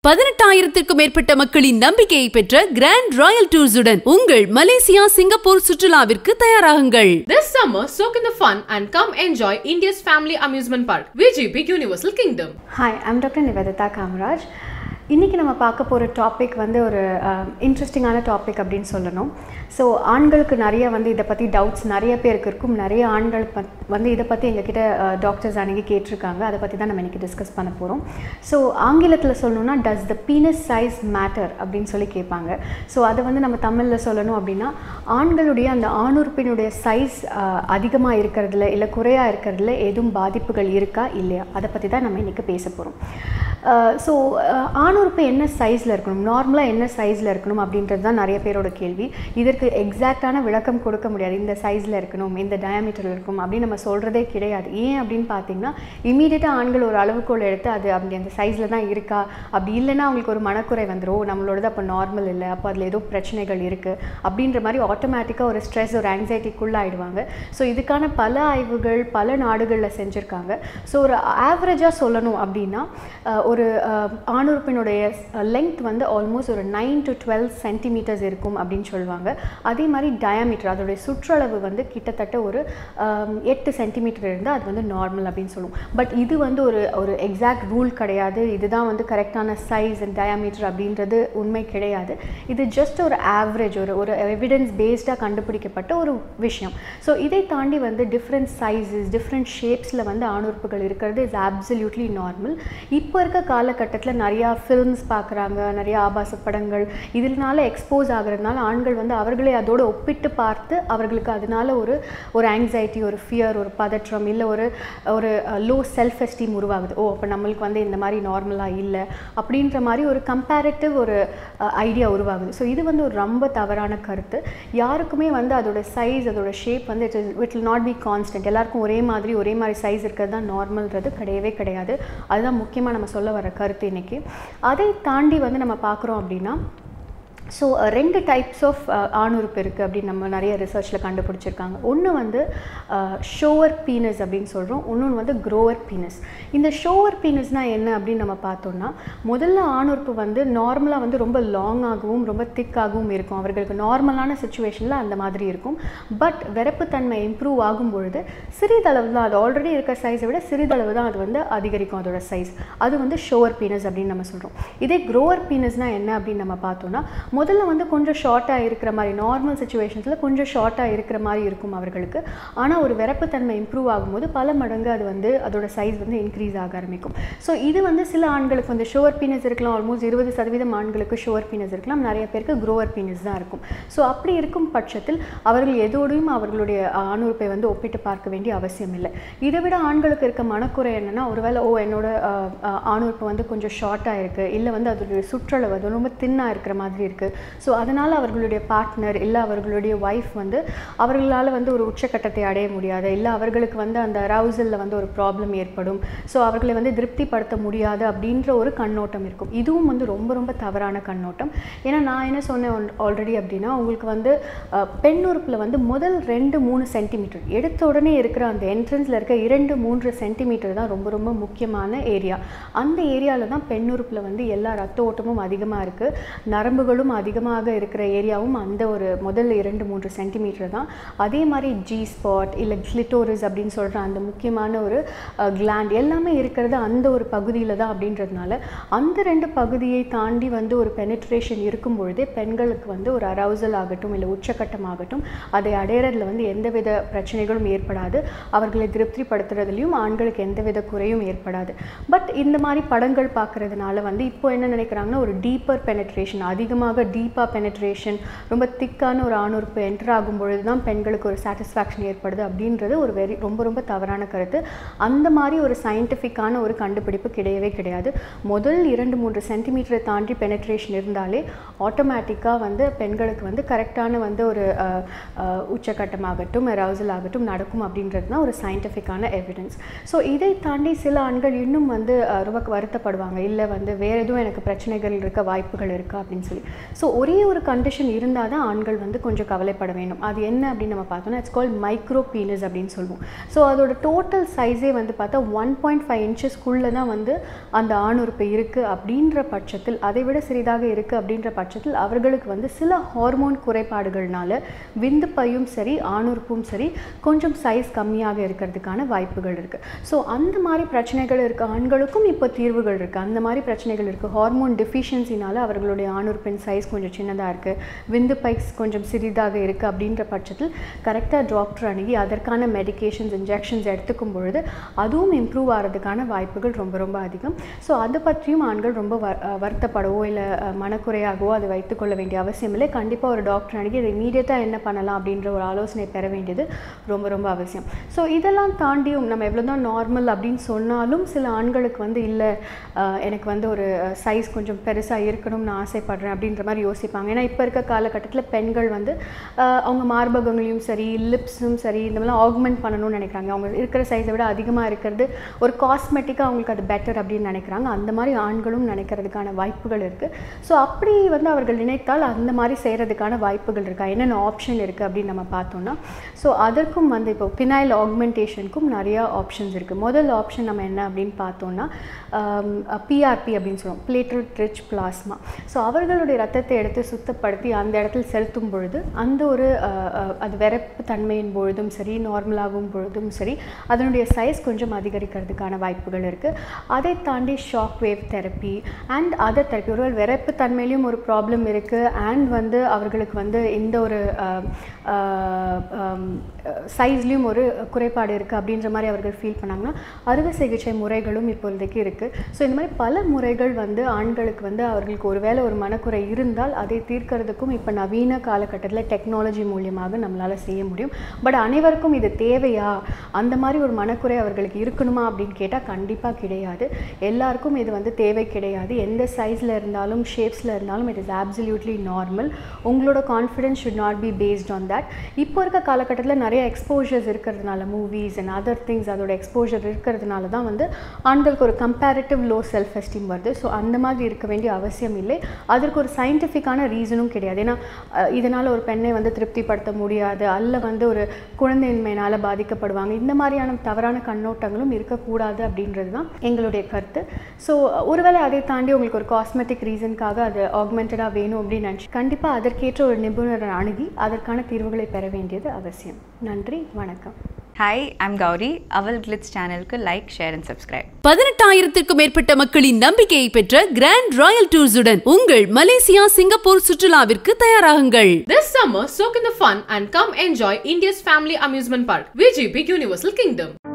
பதினெட்டாயிரத்திற்கும் மேற்பட்ட மக்களின் நம்பிக்கையை பெற்ற கிராண்ட் ராயல் டூர்ஸுடன் உங்கள் மலேசியா சிங்கப்பூர் சுற்றுலாவிற்கு தயாராகுங்கள் This summer, soak in the fun and come enjoy India's family amusement park, VGP Universal Kingdom. Hi I'm doctor Nivedita Kamaraj இன்றைக்கி நம்ம பார்க்க போகிற டாபிக் வந்து ஒரு இன்ட்ரெஸ்டிங்கான டாபிக் அப்படின்னு சொல்லணும் ஸோ ஆண்களுக்கு நிறைய வந்து இதை பற்றி டவுட்ஸ் நிறைய பேருக்கு இருக்கும் நிறைய ஆண்கள் பத் வந்து இதை பற்றி எங்ககிட்ட டாக்டர்ஸ் அன்றைக்கி கேட்டிருக்காங்க அதை பற்றி தான் நம்ம இன்றைக்கி டிஸ்கஸ் பண்ண போகிறோம் ஸோ ஆங்கிலத்தில் சொல்லணும்னா டஸ் த பீனஸ் சைஸ் மேட்டர் அப்படின்னு சொல்லி கேட்பாங்க ஸோ அதை வந்து நம்ம தமிழில் சொல்லணும் அப்படின்னா ஆண்களுடைய அந்த ஆணுறுப்பினுடைய சைஸ் அதிகமாக இருக்கிறதுல இல்லை குறையாக இருக்கிறதுல எதுவும் பாதிப்புகள் இருக்கா இல்லையா அதை பற்றி தான் நம்ம இன்றைக்கி பேச போகிறோம் ஸோ ஆணுறுப்பு என்ன சைஸில் இருக்கணும் நார்மலாக என்ன சைஸில் இருக்கணும் அப்படின்றது தான் நிறைய பேரோட கேள்வி இதற்கு எக்ஸாக்டான விளக்கம் கொடுக்க முடியாது இந்த சைஸில் இருக்கணும் இந்த டயாமீட்டரில் இருக்கும் அப்படின்னு நம்ம சொல்கிறதே கிடையாது ஏன் அப்படின்னு பார்த்தீங்கன்னா இமீடியட்டாக ஆண்கள் ஒரு அளவுக்கோல் எடுத்து அது அப்படி அந்த சைஸில் தான் இருக்கா அப்படி இல்லைன்னா அவங்களுக்கு ஒரு மனக்குறை வந்துடும் நம்மளோடது அப்போ நார்மல் இல்லை அப்போ அதில் ஏதோ பிரச்சனைகள் இருக்குது அப்படின்ற மாதிரி ஆட்டோமேட்டிக்காக ஒரு ஸ்ட்ரெஸ் ஒரு ஆங்ஸைட்டிக்குள்ளே ஆயிடுவாங்க ஸோ இதுக்கான பல ஆய்வுகள் பல நாடுகளில் செஞ்சுருக்காங்க ஸோ ஒரு ஆவரேஜாக சொல்லணும் அப்படின்னா ஒரு ஆணுறுப்பினுடைய லெங்த் வந்து ஆல்மோஸ்ட் ஒரு நைன் டு டுவெல் சென்டிமீட்டர்ஸ் இருக்கும் அப்படின்னு சொல்லுவாங்க அதே மாதிரி டயாமீட்டர் அதோடைய சுற்றளவு வந்து கிட்டத்தட்ட ஒரு எட்டு சென்டிமீட்டர் இருந்தால் அது வந்து நார்மல் அப்படின்னு சொல்லுவோம் பட் இது வந்து ஒரு ஒரு எக்ஸாக்ட் ரூல் கிடையாது இதுதான் வந்து கரெக்டான சைஸ் அண்ட் டயாமீட்டர் அப்படின்றது உண்மை கிடையாது இது ஜஸ்ட் ஒரு ஆவரேஜ் ஒரு ஒரு எவிடன்ஸ் பேஸ்டாக கண்டுபிடிக்கப்பட்ட ஒரு விஷயம் ஸோ இதை தாண்டி வந்து டிஃப்ரெண்ட் சைஸஸ் டிஃப்ரெண்ட் ஷேப்ஸில் வந்து ஆணுறுப்புகள் இருக்கிறது இஸ் ஆப்சல்யூட்லி நார்மல் இப்போ இருக்க காலகட்டத்தில் நிறையா ஃபில்ம்ஸ் பார்க்குறாங்க நிறையா ஆபாச படங்கள் இதனால எக்ஸ்போஸ் ஆகிறதுனால ஆண்கள் வந்து அவர்களை அதோடு ஒப்பிட்டு பார்த்து அவர்களுக்கு அதனால ஒரு ஒரு ஆங்ஸைட்டி ஒரு ஃபியர் ஒரு பதற்றம் இல்லை ஒரு ஒரு லோ செல்ஃப் எஸ்டீம் உருவாகுது ஓ அப்போ நம்மளுக்கு வந்து இந்த மாதிரி நார்மலாக இல்லை அப்படின்ற மாதிரி ஒரு கம்பேரிட்டிவ் ஒரு ஐடியா உருவாகுது ஸோ இது வந்து ஒரு ரொம்ப தவறான கருத்து யாருக்குமே வந்து அதோட சைஸ் அதோட ஷேப் வந்து it it will not be constant எல்லாருக்கும் ஒரே மாதிரி ஒரே மாதிரி சைஸ் இருக்கிறது தான் நார்மல்ன்றது கிடையவே கிடையாது அதுதான் முக்கியமாக நம்ம சொல்ல வர கருத்து இன்றைக்கி அதை தாண்டி வந்து நம்ம பார்க்குறோம் அப்படின்னா ஸோ ரெண்டு டைப்ஸ் ஆஃப் ஆணுறுப்பு இருக்குது அப்படின்னு நம்ம நிறைய ரிசர்ச்சில் கண்டுபிடிச்சிருக்காங்க ஒன்று வந்து ஷோவர் பீனஸ் அப்படின்னு சொல்கிறோம் இன்னொன்று வந்து க்ரோவர் பீனஸ் இந்த ஷோவர் பீனஸ்னால் என்ன அப்படின்னு நம்ம பார்த்தோம்னா முதல்ல ஆணுறுப்பு வந்து நார்மலாக வந்து ரொம்ப லாங்காகவும் ரொம்ப திக்காகவும் இருக்கும் அவர்களுக்கு நார்மலான சுச்சுவேஷனில் அந்த மாதிரி இருக்கும் பட் விரப்புத்தன்மை இம்ப்ரூவ் ஆகும் பொழுது சிறிதளவு தான் அது ஆல்ரெடி இருக்க சைஸை விட சிறிதளவு தான் அது வந்து அதிகரிக்கும் அதோட சைஸ் அது வந்து ஷோவர் பீனஸ் அப்படின்னு நம்ம சொல்கிறோம் இதே க்ரோவர் பீனஸ்னால் என்ன அப்படின்னு நம்ம பார்த்தோம்னா முதல்ல வந்து கொஞ்சம் ஷார்ட்டாக இருக்கிற மாதிரி நார்மல் சுச்சுவேஷன்ஸில் கொஞ்சம் ஷார்ட்டாக இருக்கிற மாதிரி இருக்கும் அவர்களுக்கு ஆனால் ஒரு விரப்புத்தன்மை இம்ப்ரூவ் ஆகும்போது பல மடங்கு அது வந்து அதோட சைஸ் வந்து இன்க்ரீஸ் ஆக ஆரம்பிக்கும் ஸோ இது வந்து சில ஆண்களுக்கு வந்து ஷோர் பீனஸ் இருக்கலாம் ஆல்மோஸ்ட் இருபது சதவீதம் ஆண்களுக்கு ஷோர் பீனஸ் இருக்கலாம் நிறைய பேருக்கு க்ரோவர் பீனஸ் தான் இருக்கும் ஸோ அப்படி இருக்கும் பட்சத்தில் அவர்கள் எதோடையும் அவர்களுடைய ஆணுறுப்பை வந்து ஒப்பிட்டு பார்க்க வேண்டிய அவசியம் இல்லை இதை விட ஆண்களுக்கு இருக்க மனக்குறை என்னென்னா ஒருவேளை ஓ என்னோட ஆணுறுப்பு வந்து கொஞ்சம் ஷார்ட்டாக இருக்குது இல்லை வந்து அதோடைய சுற்றளவு அது ரொம்ப தின்னாக இருக்கிற மாதிரி இருக்குது ஸோ அதனால் அவர்களுடைய பார்ட்னர் இல்லை அவர்களுடைய ஒய்ஃப் வந்து அவர்களால் வந்து ஒரு உச்சக்கட்டத்தை அடைய முடியாது இல்லை அவர்களுக்கு வந்து அந்த ரவுசலில் வந்து ஒரு ப்ராப்ளம் ஏற்படும் ஸோ அவர்களை வந்து திருப்திப்படுத்த முடியாது அப்படின்ற ஒரு கண்ணோட்டம் இருக்கும் இதுவும் வந்து ரொம்ப ரொம்ப தவறான கண்ணோட்டம் ஏன்னா நான் என்ன சொன்னேன் ஆல்ரெடி அப்படின்னா உங்களுக்கு வந்து பெண் உறுப்பில் வந்து முதல் ரெண்டு மூணு சென்டிமீட்டர் எடுத்த உடனே இருக்கிற அந்த என்ட்ரன்ஸில் இருக்க இரண்டு மூன்று சென்டிமீட்டர் தான் ரொம்ப ரொம்ப முக்கியமான ஏரியா அந்த ஏரியாவில் தான் பெண் உறுப்பில் வந்து எல்லா ரத்த ஓட்டமும் அதிகமாக இருக்குது நரம்புகளும் அதிகமாக இருக்கிற ஏரியாவும் அந்த ஒரு முதல் இரண்டு மூன்று சென்டிமீட்டர் தான் அதே மாதிரி ஜி ஸ்பாட் இல்லை கிளிட்டோரிஸ் அப்படின்னு சொல்கிற அந்த முக்கியமான ஒரு கிளாண்ட் எல்லாமே இருக்கிறது அந்த ஒரு பகுதியில் தான் அப்படின்றதுனால அந்த ரெண்டு பகுதியை தாண்டி வந்து ஒரு பெனிட்ரேஷன் இருக்கும் பொழுதே பெண்களுக்கு வந்து ஒரு அரவுசல் ஆகட்டும் இல்லை உச்சக்கட்டம் ஆகட்டும் அதை அடையிறதுல வந்து எந்தவித பிரச்சனைகளும் ஏற்படாது அவர்களை திருப்திப்படுத்துறதுலையும் ஆண்களுக்கு எந்தவித குறையும் ஏற்படாது பட் இந்த மாதிரி படங்கள் பார்க்குறதுனால வந்து இப்போ என்ன நினைக்கிறாங்கன்னா ஒரு டீப்பர் பெனட்ரேஷன் அதிகமாக டீப்பாக பெனட்ரேஷன் ரொம்ப திக்கான ஒரு ஆணுறுப்பு என்டர் ஆகும் பொழுது தான் பெண்களுக்கு ஒரு சாட்டிஸ்ஃபேக்ஷன் ஏற்படுது அப்படின்றது ஒரு வெரி ரொம்ப ரொம்ப தவறான கருத்து அந்த மாதிரி ஒரு சயின்டிஃபிக்கான ஒரு கண்டுபிடிப்பு கிடையவே கிடையாது முதல் இரண்டு மூன்று சென்டிமீட்டரை தாண்டி பெனட்ரேஷன் இருந்தாலே ஆட்டோமேட்டிக்காக வந்து பெண்களுக்கு வந்து கரெக்டான வந்து ஒரு உச்சக்கட்டமாகட்டும் அரவுசல் ஆகட்டும் நடக்கும் அப்படின்றது தான் ஒரு சயின்டிஃபிக்கான எவிடன்ஸ் ஸோ இதை தாண்டி சில ஆண்கள் இன்னும் வந்து ரொம்ப வருத்தப்படுவாங்க இல்லை வந்து வேறு எதுவும் எனக்கு பிரச்சனைகள் இருக்க வாய்ப்புகள் இருக்கா அப்படின்னு சொல்லி ஸோ ஒரே ஒரு கண்டிஷன் இருந்தால் தான் ஆண்கள் வந்து கொஞ்சம் கவலைப்பட வேண்டும் அது என்ன அப்படின்னு நம்ம பார்த்தோம்னா இட்ஸ் கால் மைக்ரோ பீனஸ் அப்படின்னு சொல்லுவோம் ஸோ அதோட டோட்டல் சைஸே வந்து பார்த்தா ஒன் பாயிண்ட் ஃபைவ் இன்ச்சஸ்க்குள்ளே தான் வந்து அந்த ஆணுறுப்பு இருக்குது அப்படின்ற பட்சத்தில் அதை விட சிறிதாக இருக்குது அப்படின்ற பட்சத்தில் அவர்களுக்கு வந்து சில ஹார்மோன் குறைபாடுகள்னால விந்து பையும் சரி ஆணுறுப்பும் சரி கொஞ்சம் சைஸ் கம்மியாக இருக்கிறதுக்கான வாய்ப்புகள் இருக்குது ஸோ அந்த மாதிரி பிரச்சனைகள் இருக்க ஆண்களுக்கும் இப்போ தீர்வுகள் இருக்குது அந்த மாதிரி பிரச்சனைகள் இருக்குது ஹார்மோன் டெஃபிஷியன்சினால அவர்களுடைய ஆணுறுப்பின் சைஸ் கொஞ்சம் சின்னதாக இருக்குது விந்து பைஸ் கொஞ்சம் சிறிதாக இருக்குது அப்படின்ற பட்சத்தில் கரெக்டாக டாக்டர் அணுகி அதற்கான மெடிகேஷன்ஸ் இன்ஜெக்ஷன்ஸ் எடுத்துக்கும் பொழுது அதுவும் இம்ப்ரூவ் ஆகிறதுக்கான வாய்ப்புகள் ரொம்ப ரொம்ப அதிகம் ஸோ அதை பற்றியும் ஆண்கள் ரொம்ப வ அஹ் வருத்தப்படவோ இல்லை மனக்குறையாகவோ அதை வைத்துக்கொள்ள வேண்டிய அவசியம் இல்லை கண்டிப்பாக ஒரு டாக்டர் அணுகி அதை இமீடியட்டாக என்ன பண்ணலாம் அப்படின்ற ஒரு ஆலோசனை பெற வேண்டியது ரொம்ப ரொம்ப அவசியம் ஸோ இதெல்லாம் தாண்டியும் நம்ம எவ்வளோ தான் நார்மல் அப்படின்னு சொன்னாலும் சில ஆண்களுக்கு வந்து இல்லை எனக்கு வந்து ஒரு சைஸ் கொஞ்சம் பெருசாக இருக்கணும்னு ஆசைப்படுறேன் அப்படின்ற மாதிரி யோசிப்பாங்க ஏன்னா இப்போ இருக்க காலகட்டத்தில் பெண்கள் வந்து அஹ், அவங்க மார்பகங்களையும் சரி லிப்ஸும் சரி இந்த மாதிரிலாம் ஆக்மெண்ட் பண்ணணும்னு நினைக்கிறாங்க அவங்க இருக்கிற சைஸை விட அதிகமாக இருக்கிறது ஒரு காஸ்மெட்டிக்காக அவங்களுக்கு அது பெட்டர் அப்படின்னு நினைக்கிறாங்க அந்த மாதிரி ஆண்களும் நினைக்கிறதுக்கான வாய்ப்புகள் இருக்குது ஸோ அப்படி வந்து அவர்கள் நினைத்தால் அந்த மாதிரி செய்கிறதுக்கான வாய்ப்புகள் இருக்கா என்னென்ன ஆப்ஷன் இருக்குது அப்படின்னு நம்ம பார்த்தோம்னா ஸோ அதற்கும் வந்து இப்போ பினாயில் ஆக்மெண்டேஷனுக்கும் நிறையா ஆப்ஷன்ஸ் இருக்குது முதல் ஆப்ஷன் நம்ம என்ன அப்படின்னு பார்த்தோம்னா பிஆர்பி அப்படின்னு சொல்லுவோம் பிளேட்லெட் ரிச் பிளாஸ்மா ஸோ அவர்களுடைய ரத்தத்தை எடுத்து சுத்தப்படுத்தி அந்த இடத்துல செலுத்தும் பொழுது அந்த ஒரு அஹ், அஹ், அது விரப்பு தன்மையின் பொழுதும் சரி நார்மலாகும் பொழுதும் சரி அதனுடைய சைஸ் கொஞ்சம் அதிகரிக்கிறதுக்கான வாய்ப்புகள் இருக்குது அதை தாண்டி shock wave therapy and other therapy ஒருவேளை விரப்பு தன்மையிலையும் ஒரு ப்ராப்ளம் இருக்குது அண்ட் வந்து அவர்களுக்கு வந்து இந்த ஒரு சைஸ்லேயும் ஒரு குறைபாடு இருக்குது அப்படின்ற மாதிரி அவர்கள் ஃபீல் பண்ணாங்கன்னா அறுவை சிகிச்சை முறைகளும் இப்பொழுதைக்கு இருக்குது ஸோ இந்த மாதிரி பல முறைகள் வந்து ஆண்களுக்கு வந்து அவர்களுக்கு ஒருவேளை ஒரு மனக்குறை இருந்தால் அதை தீர்க்கறதுக்கும் இப்போ நவீன காலகட்டத்தில் டெக்னாலஜி மூலியமாக நம்மளால் செய்ய முடியும் பட் அனைவருக்கும் இது தேவையா அந்த மாதிரி ஒரு மனக்குறை அவர்களுக்கு இருக்கணுமா அப்படின்னு கேட்டால் கண்டிப்பாக கிடையாது எல்லாருக்கும் இது வந்து தேவை கிடையாது எந்த சைஸில் இருந்தாலும் ஷேப்ஸில் இருந்தாலும் இட் இஸ் absolutely நார்மல் உங்களோட confidence should not be based on that இப்போ இருக்க காலகட்டத்தில் நிறைய எக்ஸ்போஷர்ஸ் இருக்கிறதுனால மூவிஸ் அண்ட் அதர் திங்ஸ் அதோட எக்ஸ்போஷர் இருக்கிறதுனால தான் வந்து ஆண்களுக்கு ஒரு கம்பேரிட்டிவ் லோ செல்ஃப் எஸ்டீம் வருது ஸோ அந்த மாதிரி இருக்க வேண்டிய அவசியம் இல்லை அதற்கு ஒரு சயின்டிஃபிக்கான ரீசனும் கிடையாது ஏன்னா அஹ், இதனால் ஒரு பெண்ணை வந்து திருப்திப்படுத்த முடியாது அல்ல வந்து ஒரு குழந்தையின்மையினால் பாதிக்கப்படுவாங்க இந்த மாதிரியான தவறான கண்ணோட்டங்களும் இருக்கக்கூடாது அப்படின்றது தான் எங்களுடைய கருத்து ஸோ ஒருவேளை அதை தாண்டி உங்களுக்கு ஒரு காஸ்மெட்டிக் ரீசனுக்காக அது ஆக்மெண்டடாக வேணும் அப்படின்னு நினச்சி கண்டிப்பாக அதற்கேற்ற ஒரு நிபுணரை அணுகி அதற்கான தீர்வுகளை பெற வேண்டியது அவசியம் நன்றி வணக்கம் ஹாய் ஐம் கௌரி அவல் கிளிட்ஸ் சேனலுக்கு லைக் ஷேர் அண்ட் சப்ஸ்கிரைப் பதினெட்டாயிரத்திற்கும் மேற்பட்ட மக்களின் நம்பிக்கையை பெற்ற கிராண்ட் ராயல் டூர்ஸுடன் உங்கள் மலேசியா சிங்கப்பூர் சுற்றுலாவிற்கு தயாராகுங்கள் This summer, soak in the fun and come enjoy India's family amusement park, VGP Universal Kingdom.